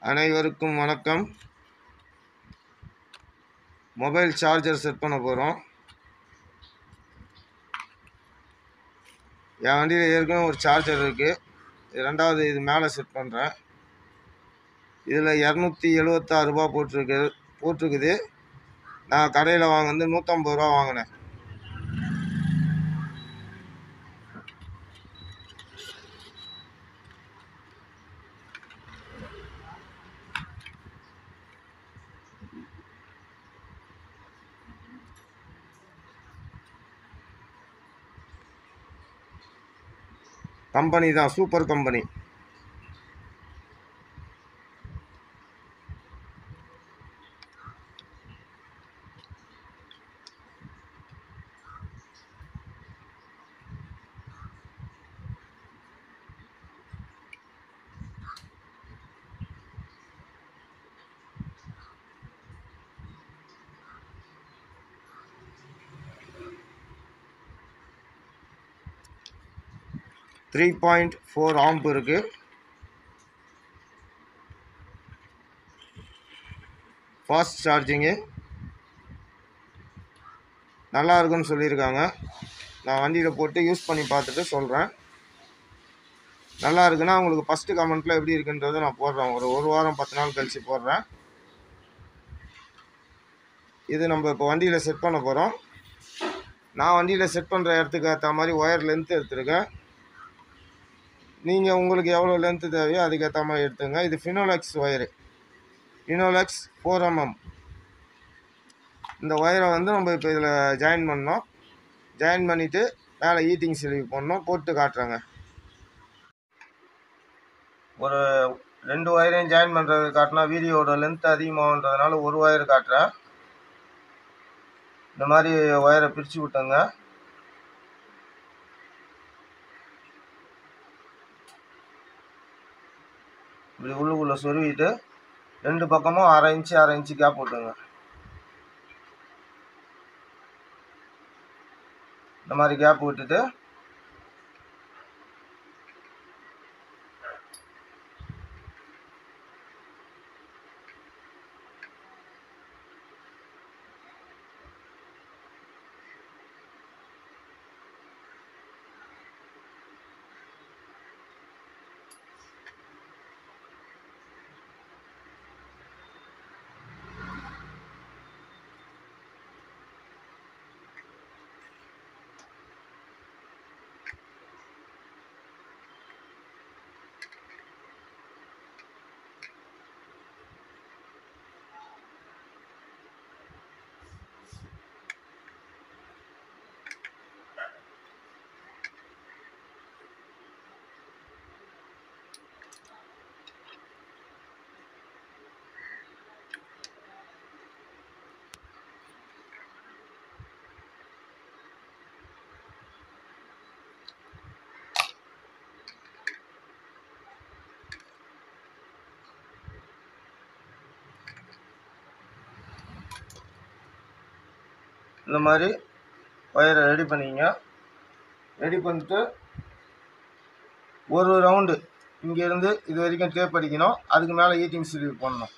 அனைவருக்கும் வணக்கம் mobile charger set பண்ண போகிறோம் என் வண்டியில் ஏற்கனவே ஒரு சார்ஜர் இருக்குது ரெண்டாவது இது மேலே செட் பண்ணுறேன் இதில் இரநூத்தி எழுபத்தாறு ரூபா போட்டிருக்கு போட்டிருக்குது நான் கடையில் வாங்கினது நூற்றம்பது ரூபா வாங்கினேன் கம்பெனி தான் super company three point four amp இருக்குது ஃபாஸ்ட் சார்ஜிங்கு நல்லா இருக்குன்னு சொல்லியிருக்காங்க நான் வண்டியில் போட்டு யூஸ் பண்ணி பார்த்துட்டு சொல்கிறேன் நல்லா இருக்குன்னா உங்களுக்கு ஃபஸ்ட்டு கமெண்ட்டில் எப்படி இருக்குன்றதை நான் போடுறேன் ஒரு ஒரு வாரம் பத்து நாள் கழித்து போடுறேன் இது நம்ம இப்போ வண்டியில் செட் பண்ண போகிறோம் நான் வண்டியில் செட் பண்ணுற இடத்துக்கு ஏற்ற மாதிரி ஒயர் லென்த் எடுத்துருக்கேன் நீங்கள் உங்களுக்கு எவ்வளோ லென்த்து தேவையோ அதுக்கேற்ற மாதிரி எடுத்துங்க இது Finolex wire Finolex four MM இந்த ஒயரை வந்து நம்ம இப்போ இதில் ஜாயின் பண்ணோம் ஜாயின் பண்ணிவிட்டு மேலே ஈட்டிங் சிலிவி பண்ணோம் போட்டு காட்டுறேங்க ஒரு ரெண்டு ஒயரையும் ஜாயின் பண்ணுறது காட்டினா வீடியோட லென்த் அதிகமாகன்றதுனால ஒரு ஒயர் காட்டுறேன் இந்த மாதிரி ஒயரை பிரித்து விட்டுங்க இப்படி உள்ளுக்குள்ளே சொருவிட்டு ரெண்டு பக்கமும் அரை இன்ச்சு அரை இன்ச்சு கேப் விட்டுங்க இந்த மாதிரி கேப் விட்டுட்டு இந்த மாதிரி ஒயரை ரெடி பண்ணிங்க ரெடி பண்ணிட்டு ஒரு ரவுண்டு இங்கேருந்து இது வரைக்கும் டேப் அடிக்கணும் அதுக்கு மேலே ஈட்டிங் சிலிவ் போடணும்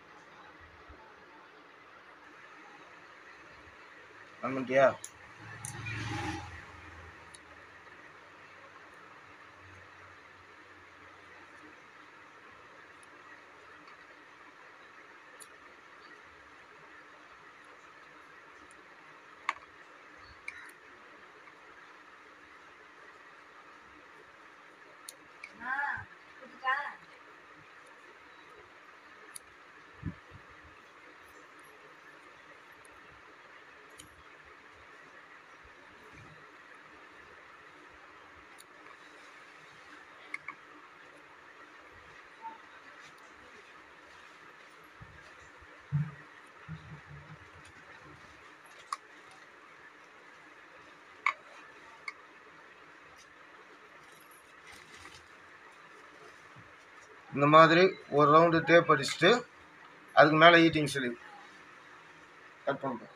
வந்துட்டியா இந்த மாதிரி ஒரு ரவுண்டு டேப் அடிச்சுட்டு அதுக்கு மேலே ஈட்டிங் சிலிவ் கட் பண்ணுறோம்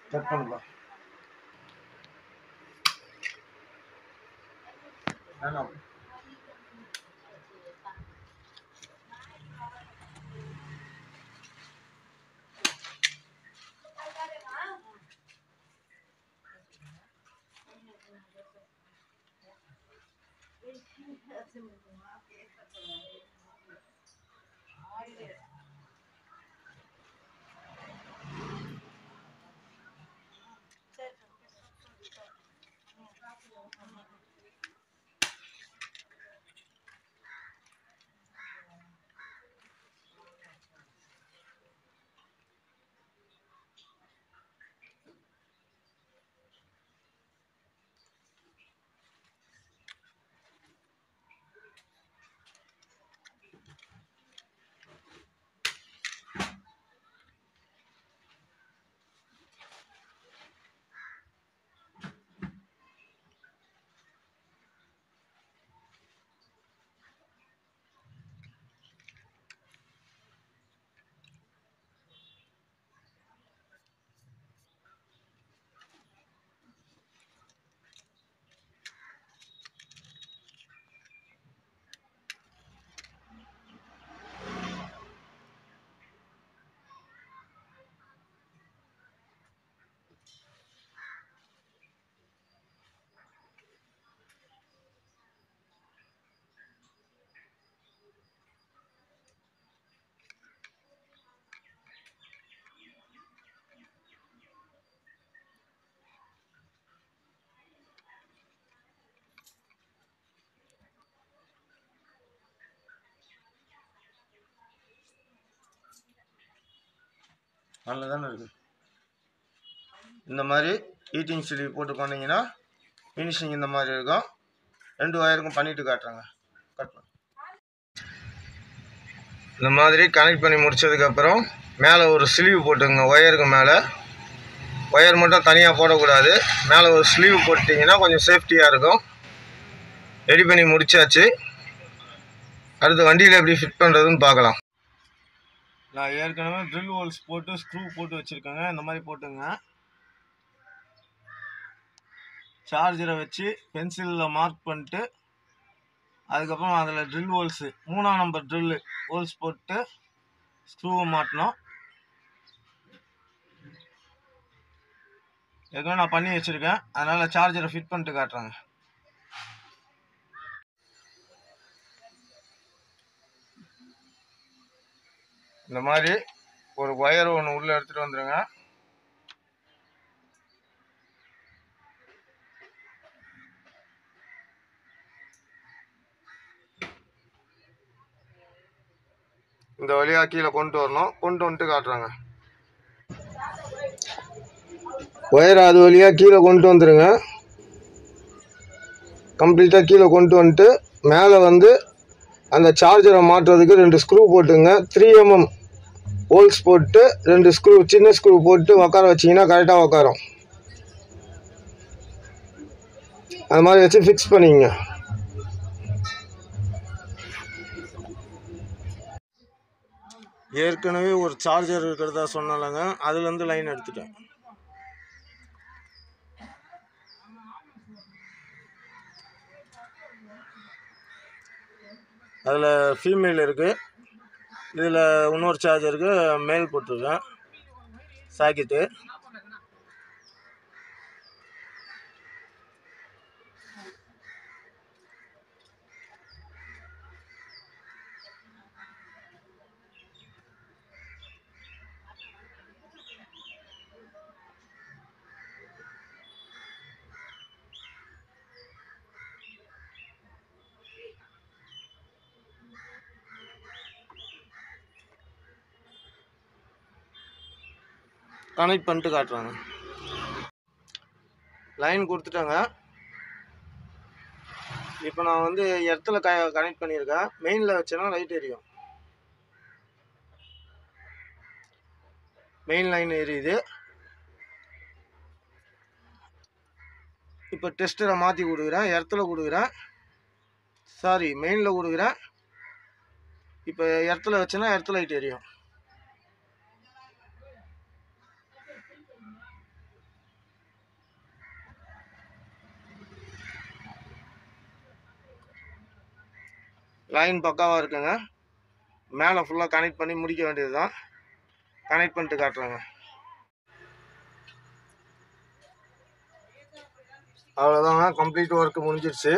கட் பண்ணலாம் வேணாம் நல்ல தானே இருக்கு இந்த மாதிரி ஹீட்டிங் ஸ்லீவ் போட்டு பண்ணீங்கன்னா ஃபினிஷிங் இந்த மாதிரி இருக்கும் ரெண்டு ஒயருக்கும் பண்ணிட்டு காட்டுறேங்க கட் பண்ணு இந்த மாதிரி கனெக்ட் பண்ணி முடிச்சதுக்கப்புறம் மேலே ஒரு ஸ்லீவ் போட்டுங்க ஒயருக்கு மேலே ஒயர் மட்டும் தனியாக போடக்கூடாது மேலே ஒரு ஸ்லீவ் போட்டிங்கன்னா கொஞ்சம் சேஃப்டியாக இருக்கும் ரெடி பண்ணி முடிச்சாச்சு அடுத்து வண்டியில் எப்படி ஃபிட் பண்ணுறதுன்னு பார்க்கலாம் நான் ஏற்கனவே ட்ரில் ஹோல்ஸ் போட்டு ஸ்க்ரூ போட்டு வச்சுருக்கேங்க இந்த மாதிரி போட்டுங்க சார்ஜரை வச்சு பென்சிலில் மார்க் பண்ணிட்டு அதுக்கப்புறம் அதில் ட்ரில் ஹோல்ஸு மூணாம் நம்பர் ட்ரில்லு ஹோல்ஸ் போட்டு ஸ்க்ரூவை மாட்டணும் ஏற்கனவே நான் பண்ணி வச்சுருக்கேன் அதனால் சார்ஜரை ஃபிட் பண்ணிட்டு காட்டுறேங்க இந்த மாதிரி ஒரு ஒயர் ஒன்று உள்ளே எடுத்துகிட்டு வந்துடுங்க இந்த வழியாக கீழே கொண்டு வரணும் கொண்டு வந்துட்டு காட்டுறாங்க ஒயர் அது வழியாக கீழே கொண்டு வந்துடுங்க கம்ப்ளீட்டாக கீழே கொண்டு வந்துட்டு மேலே வந்து அந்த சார்ஜரை மாட்டுறதுக்கு ரெண்டு ஸ்க்ரூ போட்டுங்க த்ரீ எம்எம் ஹோல்ஸ் போட்டு ரெண்டு ஸ்க்ரூ சின்ன ஸ்க்ரூ போட்டு உட்கார வச்சிங்கன்னா கரெக்டாக உட்காரும் அது மாதிரி வச்சு ஃபிக்ஸ் பண்ணிக்கங்க ஏற்கனவே ஒரு சார்ஜர் இருக்கிறதா சொன்னாலங்க அதுலேருந்து லைன் எடுத்துட்டேன் அதில் ஃபீமேல் இருக்குது இதில் இன்னொரு சார்ஜருக்கு மேல் போட்டிருக்கேன் சாக்கெட்டு கனெக்ட் பண்ணிட்டு காட்டுறாங்க லைன் கொடுத்துட்டாங்க இப்போ நான் வந்து இடத்துல க கனெக்ட் பண்ணியிருக்கேன் மெயினில் வச்சேன்னா லைட் எரியும் மெயின் லைன் எரியுது இப்போ டெஸ்டரை மாற்றி கொடுக்குறேன் இடத்துல கொடுக்குறேன் சாரி மெயினில் கொடுக்குறேன் இப்போ இடத்துல வச்சேன்னா இடத்துல லைட் எரியும் லைன் பக்காவாக இருக்குங்க மேலே ஃபுல்லாக கனெக்ட் பண்ணி முடிக்க வேண்டியது தான் கனெக்ட் பண்ணிட்டு காட்டுறேங்க அவ்வளோதாங்க கம்ப்ளீட் ஒர்க் முடிஞ்சிருச்சு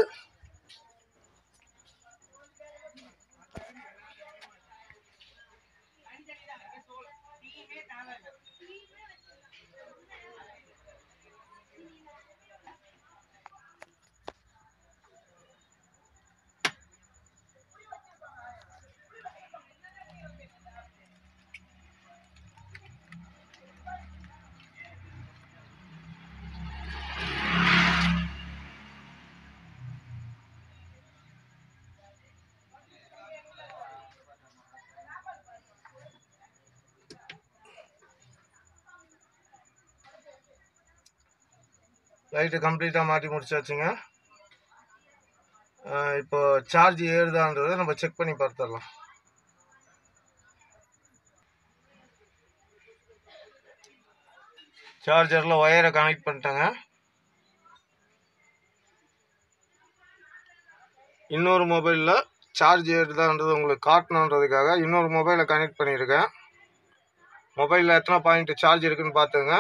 லைட்டு கம்ப்ளீட்டாக மாட்டி முடிச்சாச்சுங்க ஆஹ் இப்போ சார்ஜ் ஏறுதான்றதை நம்ம செக் பண்ணி பார்த்துடலாம் சார்ஜரில் ஒயரை கனெக்ட் பண்ணிட்டேங்க இன்னொரு மொபைலில் சார்ஜ் ஏறுதான்றது உங்களுக்கு காட்டணுன்றதுக்காக இன்னொரு மொபைலை கனெக்ட் பண்ணியிருக்கேன் மொபைலில் எத்தனை பாயிண்ட் சார்ஜ் இருக்குன்னு பார்த்துங்க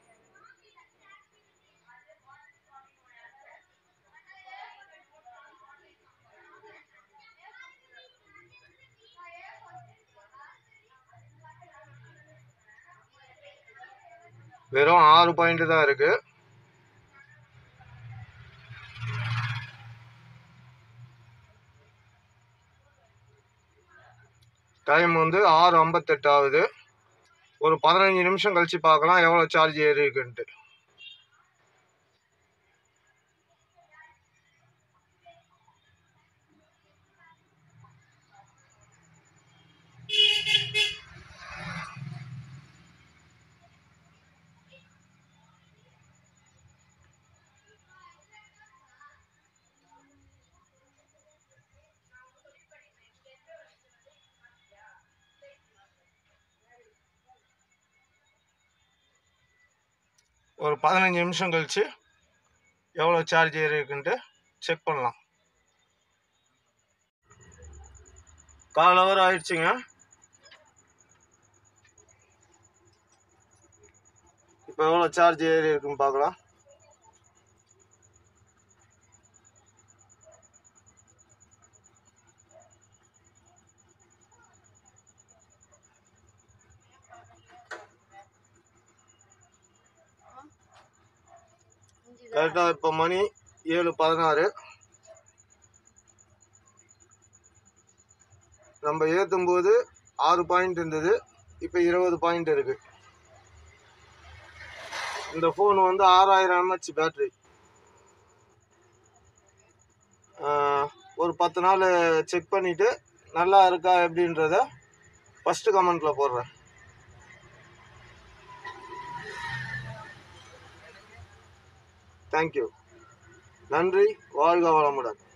வெறும் ஆறு பாயிண்ட் தான் இருக்கு டைம் வந்து ஆறு ஐம்பத்தெட்டு ஆகுது ஒரு பதினஞ்சு நிமிஷம் கழிச்சு பார்க்கலாம் எவ்வளோ சார்ஜ் ஏறி இருக்குன்ட்டு ஒரு பதினஞ்சு நிமிஷம் கழிச்சு எவ்வளோ சார்ஜ் ஏறி இருக்குன்ட்டு செக் பண்ணலாம் கால் ஹவர் ஆயிடுச்சுங்க இப்போ எவ்வளோ சார்ஜ் ஏறி இருக்குன்னு பார்க்கலாம் கரெக்டாக இப்போ மணி ஏழு பதினாறு நம்ம ஏற்றும் போது ஆறு பாயிண்ட் இருந்தது இப்போ இருபது பாயிண்ட் இருக்கு இந்த ஃபோன் வந்து ஆறாயிரம் எம்ஹெச் பேட்டரி ஒரு பத்து நாள் செக் பண்ணிவிட்டு நல்லா இருக்கா எப்படின்றத ஃபஸ்ட்டு கமெண்ட்டில் போடுறேன் தேங்க்யூ நன்றி வாழ்க வளமுடன்